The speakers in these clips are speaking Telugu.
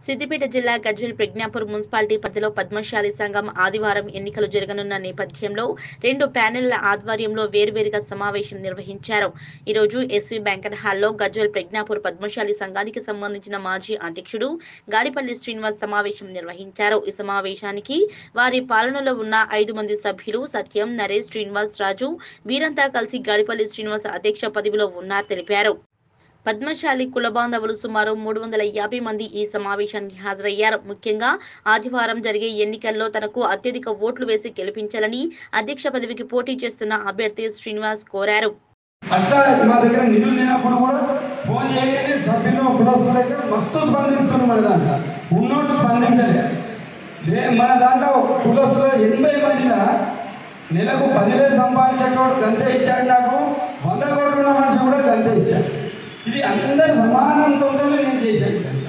సిద్దిపేట జిల్లా గజ్వేల్ ప్రజ్ఞాపూర్ మున్సిపాలిటీ పరిధిలో పద్మశాలి సంఘం ఆదివారం ఎన్నికలు జరగనున్న నేపథ్యంలో రెండు ప్యానెళ్ల ఆధ్వర్యంలో వేర్వేరుగా సమావేశం నిర్వహించారు ఈ రోజు ఎస్వీ బ్యాంకెట్ హాల్లో గజ్వేల్ ప్రజ్ఞాపూర్ పద్మశాలి సంఘానికి సంబంధించిన మాజీ అధ్యక్షుడు గాడిపల్లి శ్రీనివాస్ సమావేశం నిర్వహించారు ఈ సమావేశానికి వారి పాలనలో ఉన్న ఐదు మంది సభ్యులు సత్యం నరేష్ శ్రీనివాస్ రాజు వీరంతా కలిసి గాడిపల్లి శ్రీనివాస్ అధ్యక్ష పదవిలో ఉన్నారు తెలిపారు పద్మశాలి కుల బాంధవులు సుమారు మూడు వందల యాభై మంది ఈ సమావేశానికి హాజరయ్యారు ముఖ్యంగా ఆదివారం జరిగే ఎన్నికల్లో తనకు అత్యధిక ఓట్లు వేసి గెలిపించాలని అధ్యక్ష పదవికి పోటీ చేస్తున్న అభ్యర్థి శ్రీనివాస్ కోరారు అట్లా మా దగ్గర నిధులు లేనప్పుడు కూడా ఫోన్ చేయగానే సభ్యులు కులస్తుల దగ్గర మస్తు స్పందిస్తున్నారు మన దాంట్లో ఉన్నోళ్ళు స్పందించలే లే మన దాంట్లో కులస్తుల ఎనభై మందిలో నెలకు పదివేలు సంపాదించేటోడు గంతే ఇచ్చాడు నాకు వంద కోట్లు ఉన్న మనిషి కూడా గంతే ఇచ్చాడు ఇది అందరు సమానంతో నేను చేశాను ఇదంతా.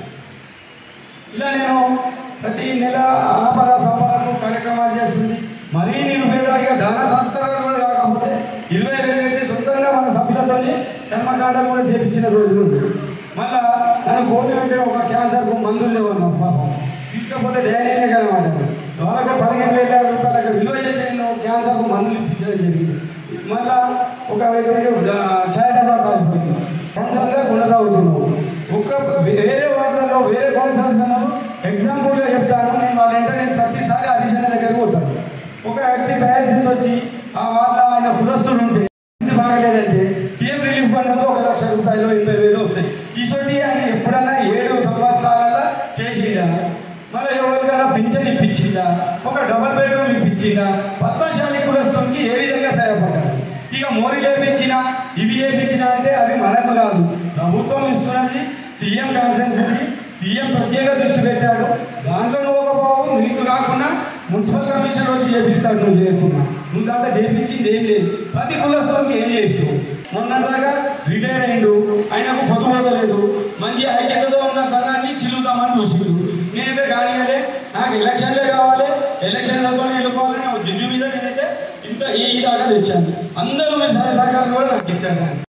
ఇలా నేను ప్రతి నెల ఆపద సంపదకు కార్యక్రమాలు చేస్తుంది మరీ నిరుపేదగా దాన సంస్కారాలు కూడా కాకపోతే ఇరవై రెండు పెట్టి సొంతంగా మన సభ్యులతో కర్మకాండాలు కూడా చేపించిన రోజులు ఉన్నాయి. మళ్ళా నన్ను కోటి వెంటనే ఒక క్యాన్సర్కు మందులు లేవన్నా పాపం తీసుకపోతే దయనీయంగా కనమాట వాళ్ళకు పదిహేను వేల రూపాయలకు విలువ చేసి నేను క్యాన్సర్కు మందులు ఇప్పించడం జరిగింది మళ్ళా ఒక వ్యక్తికి ఛాయ్ డబ్బా కాలిపోయింది కౌన్సిలర్గా కొనసాగుతున్నావు ఒక్క వేరే వార్డులలో వేరే కౌన్సిలర్స్ అన్నారు ఎగ్జాంపుల్గా చెప్తాను నేను వాళ్ళ వెంట నేను ప్రతిసారి హరీష్ అన్న దగ్గరికి పోతాను ఒక వ్యక్తి డయాలసిస్ వచ్చి ఆ వాళ్ళ ఆయన కులస్తుడు ఉంటే ఇది బాగలేదంటే సీఎం రిలీఫ్ ఫండ్ నుంచి ఒక లక్ష రూపాయలు ఎనభై వేలు వస్తాయి ఈసోటి ఆయన ఎప్పుడన్నా ఏడు సంవత్సరాలలో చేసిందా మళ్ళీ ఎవరికైనా పింఛన్ ఇప్పించిందా ఒక డబల్ బెడ్రూమ్ ఇప్పించిందా పద్మశాలి కులస్తునికి ఏ విధంగా సహాయపడ్డారు ఇక మోరీ చేపించినా ఇవి చేపించినా అంటే అవి మనకు కాదు ప్రభుత్వం ఇస్తున్నది సీఎం కాన్సెన్సీ సీఎం ప్రత్యేక దృష్టి పెట్టాడు దాంట్లో నువ్వు ఒక బాబు నీకు కాకుండా మున్సిపల్ కమిషన్ వచ్చి చేపిస్తాడు నువ్వు చేయకుండా నువ్వు దాంట్లో చేపించింది ఏం లేదు ప్రతి కులస్తులకి ఏం చేసినావు మొన్నదాకా రిటైర్ అయిండు ఆయనకు పొదుపు లేదు మంచి ఐక్యతతో ఉన్న సంఘాన్ని చిల్లుతామని చూసిండు నేనైతే కానివ్వలే నాకు ఎలక్షన్లే కావాలి ఎలక్షన్లతో వెళ్ళుకోవాలని ఒక జిడ్డు మీద నేనైతే ఇంత ఈ దాకా తెచ్చాను అందరూ మీరు సహాయ సహకారం కూడా నాకు ఇచ్చారు